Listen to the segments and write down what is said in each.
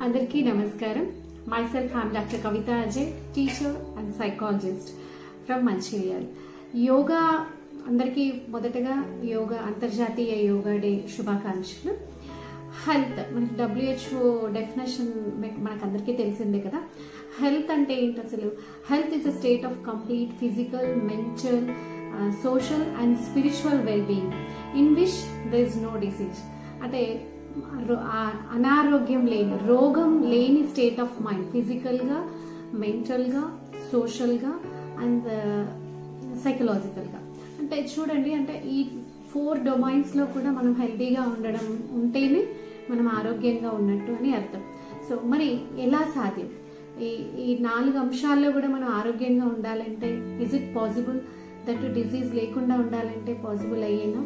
అందరికీ నమస్కారం myself I'm doctor Kavitha Ajay teacher and psychologist from Mancherial yoga అందరికీ మొదటగా యోగా అంతర్జాతీయ యోగా డే శుభాకాంక్షలు హెల్త్ మనకి డబ్ల్యూహెచ్ఓ డెఫినేషన్ మనకు అందరికీ తెలిసిందే కదా హెల్త్ అంటే ఏంటి అసలు health is a state of complete physical mental social and spiritual well being in which there is no disease అంటే రో- ఆ అనారోగ్యం లేని రోగం లేని స్టేట్ ఆఫ్ మైండ్ ఫిజికల్గా మెంటల్గా సోషల్గా అండ్ సైకలాజికల్గా అంటే చూడండి అంటే ఈ ఫోర్ డొమైన్స్లో కూడా మనం హెల్తీగా ఉండడం ఉంటేనే మనం ఆరోగ్యంగా ఉన్నట్టు అని అర్థం సో మరి ఎలా సాధ్యం ఈ ఈ నాలుగు అంశాల్లో కూడా మనం ఆరోగ్యంగా ఉండాలంటే is it possible that disease లేకుండా ఉండాలంటే పాసిబుల్ అయ్యేనా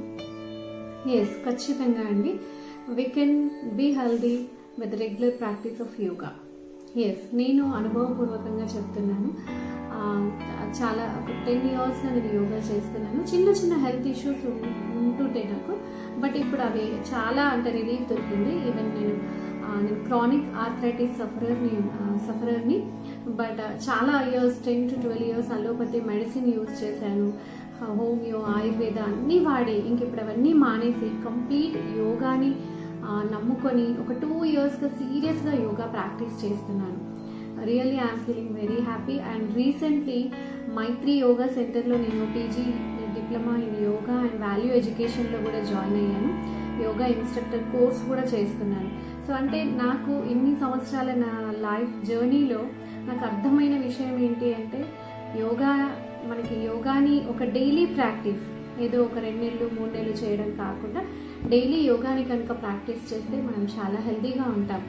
ఎస్ ఖచ్చితంగా అండి we can be healthy with regular practice of yoga yes నేను అనుభవపూర్వకంగా చెప్తున్నాను ఆ, చాలా ఒక టెన్ ఇయర్స్గా నేను యోగా చేస్తున్నాను చిన్న చిన్న హెల్త్ ఇష్యూస్ ఉంటుంటే నాకు బట్ ఇప్పుడు అవి చాలా అంటే రిలీఫ్ దొరికింది ఈవెన్ నేను ఆ, నేను క్రానిక్ ఆర్థరైటిస్ సఫరర్ని సఫరర్ని బట్ చాలా years ten to twelve years allopathy medicine use చేశాను హోమియో ఆయుర్వేద అన్నీ వాడి ఇంక ఇప్పుడు అవన్నీ మానేసి కంప్లీట్ యోగాని ఆ, నమ్ముకొని ఒక టూ ఇయర్స్గా సీరియస్గా యోగా ప్రాక్టీస్ చేస్తున్నాను really I'm feeling very happy and recently Maitri yoga సెంటర్లో నేను PG diploma in yoga and value ఎడ్యుకేషన్లో కూడా జాయిన్ అయ్యాను యోగా ఇన్స్ట్రక్టర్ కోర్స్ కూడా చేస్తున్నాను సో అంటే నాకు ఇన్ని సంవత్సరాల నా లైఫ్ జర్నీలో నాకు అర్థమైన విషయం ఏంటి అంటే యోగా మనకి యోగాని ఒక డైలీ ప్రాక్టీస్ ఏదో ఒక రెండు నెలలు మూడు నెలలు చేయడం కాకుండా డైలీ యోగాని కనుక ప్రాక్టీస్ చేస్తే మనం చాలా హెల్తీగా ఉంటాం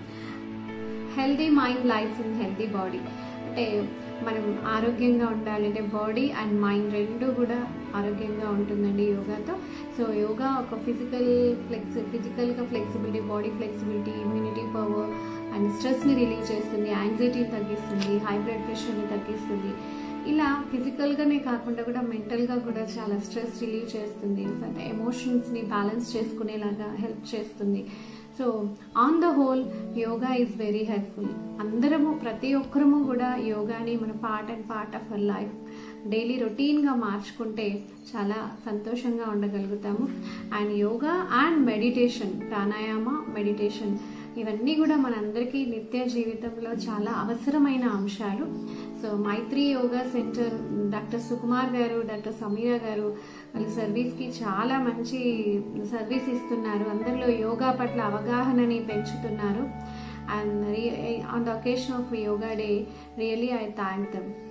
healthy mind life in healthy body అంటే మనం ఆరోగ్యంగా ఉండాలంటే బాడీ అండ్ మైండ్ రెండు కూడా ఆరోగ్యంగా ఉంటుందండి యోగాతో సో యోగా ఒక ఫిజికల్ ఫ్లెక్స్ ఫిజికల్గా flexibility body flexibility immunity power and స్ట్రెస్ని రిలీవ్ చేస్తుంది యాంగ్జైటీని తగ్గిస్తుంది హై బ్లడ్ ప్రెషర్ని తగ్గిస్తుంది ఇలా ఫిజికల్గానే కాకుండా కూడా మెంటల్గా కూడా చాలా స్ట్రెస్ రిలీవ్ చేస్తుంది అంటే ఎమోషన్స్ని బ్యాలెన్స్ చేసుకునేలాగా హెల్ప్ చేస్తుంది so on the whole yoga is very helpful అందరము ప్రతి ఒక్కరము కూడా యోగాని మన part and part of our life daily రొటీన్గా మార్చుకుంటే చాలా సంతోషంగా ఉండగలుగుతాము and yoga and meditation pranayama meditation ఇవన్నీ కూడా మనందరికీ నిత్య జీవితంలో చాలా అవసరమైన అంశాలు so Maitri yoga center doctor Sukumar గారు డాక్టర్ సమీరా గారు వాళ్ళ సర్వీస్కి చాలా మంచి సర్వీస్ ఇస్తున్నారు అందరిలో యోగా పట్ల అవగాహనని పెంచుతున్నారు and on the occasion of yoga day really I thank dum